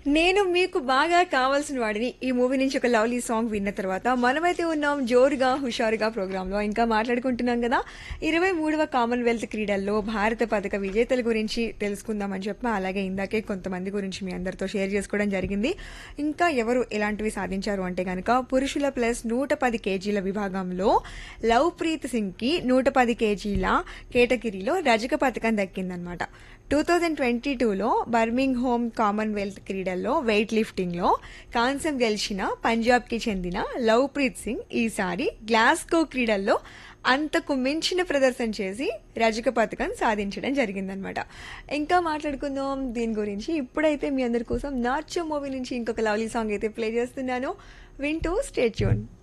నేను మీకు బాగా కావాల్సిన వాడిని ఈ మూవీ నుంచి ఒక లవ్లీ సాంగ్ విన్న తర్వాత మనమైతే ఉన్నాం జోరుగా హుషారుగా ప్రోగ్రామ్ లో ఇంకా మాట్లాడుకుంటున్నాం కదా ఇరవై మూడవ కామన్వెల్త్ క్రీడల్లో భారత పథక విజేతల గురించి తెలుసుకుందామని చెప్పి అలాగే ఇందాకే కొంతమంది గురించి మీ అందరితో షేర్ చేసుకోవడం జరిగింది ఇంకా ఎవరు ఎలాంటివి సాధించారు అంటే కనుక పురుషుల ప్లస్ నూట పది కేజీల విభాగంలో లవ్ ప్రీత్ సింగ్ కి నూట పది కేజీల కేటగిరీలో రజక పథకం దక్కిందనమాట టూ థౌజండ్ ట్వంటీ టూలో బర్మింగ్ హోమ్ కామన్వెల్త్ క్రీడల్లో వెయిట్ లిఫ్టింగ్లో కాంస్యం గెలిచిన పంజాబ్కి చెందిన లవ్ప్రీత్ సింగ్ ఈసారి గ్లాస్గో క్రీడల్లో అంతకు మించిన ప్రదర్శన చేసి రజక పథకం సాధించడం జరిగిందనమాట ఇంకా మాట్లాడుకుందాం దీని గురించి ఇప్పుడైతే మీ అందరి కోసం నాచో మూవీ నుంచి ఇంకొక లవ్లీ సాంగ్ అయితే ప్లే చేస్తున్నాను వింటూ స్టేట్యూన్